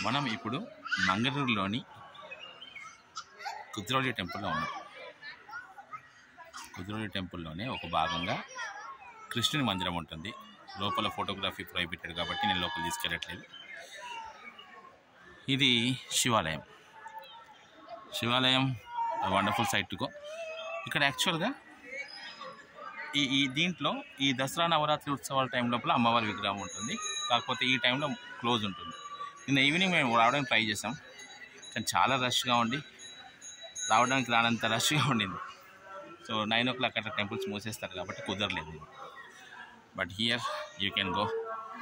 మనం ఇప్పుడు మంగళూరులోని కుద్రోళి టెంపుల్లో ఉన్నాం కుద్రోళి టెంపుల్లోనే ఒక భాగంగా కృష్ణుని మందిరం ఉంటుంది లోపల ఫోటోగ్రఫీ ప్రొహిబిటెడ్ కాబట్టి నేను లోపల తీసుకెళ్ళట్లేదు ఇది శివాలయం శివాలయం వండర్ఫుల్ సైట్ టు గో ఇక్కడ యాక్చువల్గా ఈ ఈ దీంట్లో ఈ దసరా నవరాత్రి ఉత్సవాల టైం లోపల అమ్మవారి విగ్రహం ఉంటుంది కాకపోతే ఈ టైంలో క్లోజ్ ఉంటుంది నిన్న ఈవినింగ్ మేము రావడానికి ట్రై చేసాం కానీ చాలా రష్గా ఉండి రావడానికి రానంత రష్గా ఉండింది సో నైన్ ఓ క్లాక్ అట్లా టెంపుల్స్ మూసేస్తారు కాబట్టి కుదరలేదు but here you can go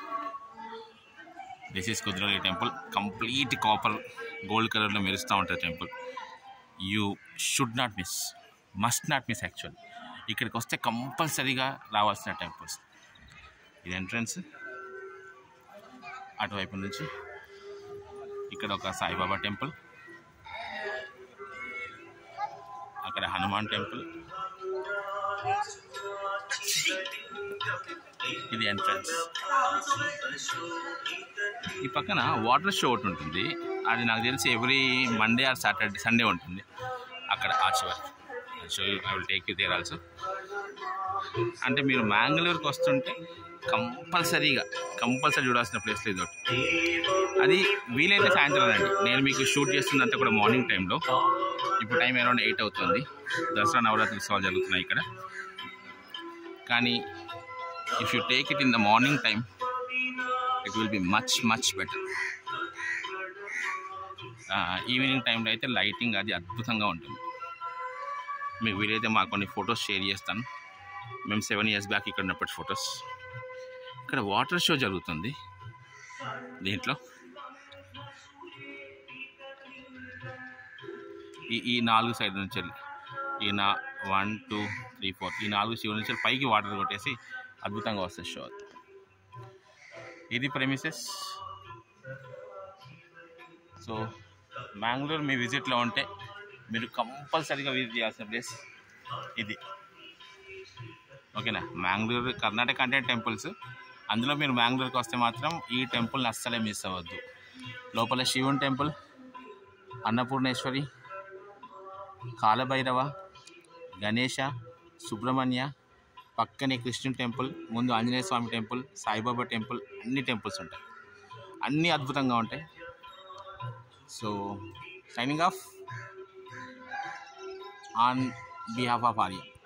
this is Kudroli temple complete copper gold కలర్లో మెరుస్తూ ఉంటుంది temple you should not miss must not miss actual ఇక్కడికి వస్తే కంపల్సరీగా రావాల్సిన టెంపుల్స్ ఇది ఎంట్రన్స్ అటువైపు నుంచి ఇక్కడ ఒక సాయిబాబా టెంపుల్ అక్కడ హనుమాన్ టెంపుల్ ఇది ఎంట్రన్స్ ఈ పక్కన వాటర్ షో ఒకటి ఉంటుంది అది నాకు తెలిసి every Monday or Saturday Sunday ఉంటుంది అక్కడ ఆ చివరి show I will take you there also అంటే మీరు మ్యాంగ్లూరుకి వస్తుంటే కంపల్సరీగా కంపల్సరీ చూడాల్సిన ప్లేస్లో ఇది ఒకటి అది వీలైతే సాయంత్రం రండి నేను మీకు షూట్ చేస్తున్నంత కూడా మార్నింగ్ టైంలో ఇప్పుడు టైం అరౌండ్ ఎయిట్ అవుతుంది దసరా నవరాత్రి ఉత్సవాలు జరుగుతున్నాయి ఇక్కడ కానీ if you take it in the morning time it will be much much better evening టైంలో అయితే లైటింగ్ అది అద్భుతంగా ఉంటుంది మీకు వీలైతే మాకు కొన్ని ఫొటోస్ షేర్ చేస్తాను మేము సెవెన్ ఇయర్స్ బ్యాక్ ఇక్కడ ఉన్నప్పటి ఫొటోస్ ఇక్కడ వాటర్ షో జరుగుతుంది దీంట్లో ఈ ఈ నాలుగు సైడ్ నుంచి వెళ్ళి ఈ నా వన్ టూ త్రీ ఫోర్ ఈ నాలుగు శివుల నుంచి వెళ్ళి పైకి వాటర్ కొట్టేసి అద్భుతంగా వస్తుంది షో అది ఇది ప్రెమిసెస్ సో మ్యాంగ్లూర్ మీ విజిట్లో ఉంటే మీరు కంపల్సరీగా విజిట్ చేయాల్సిన ప్లేస్ ఇది ఓకేనా మ్యాంగ్లూర్ కర్ణాటక అంటే టెంపుల్స్ అందులో మీరు మ్యాంగ్లూర్కి వస్తే మాత్రం ఈ టెంపుల్ని అస్సలే మిస్ అవ్వద్దు లోపల శివుని టెంపుల్ అన్నపూర్ణేశ్వరి కాలభైరవ గణేష సుబ్రహ్మణ్య పక్కనే కృష్ణుని టెంపుల్ ముందు ఆంజనేయ స్వామి టెంపుల్ సాయిబాబా టెంపుల్ అన్ని టెంపుల్స్ ఉంటాయి అన్నీ అద్భుతంగా ఉంటాయి so signing off on behalf of Arya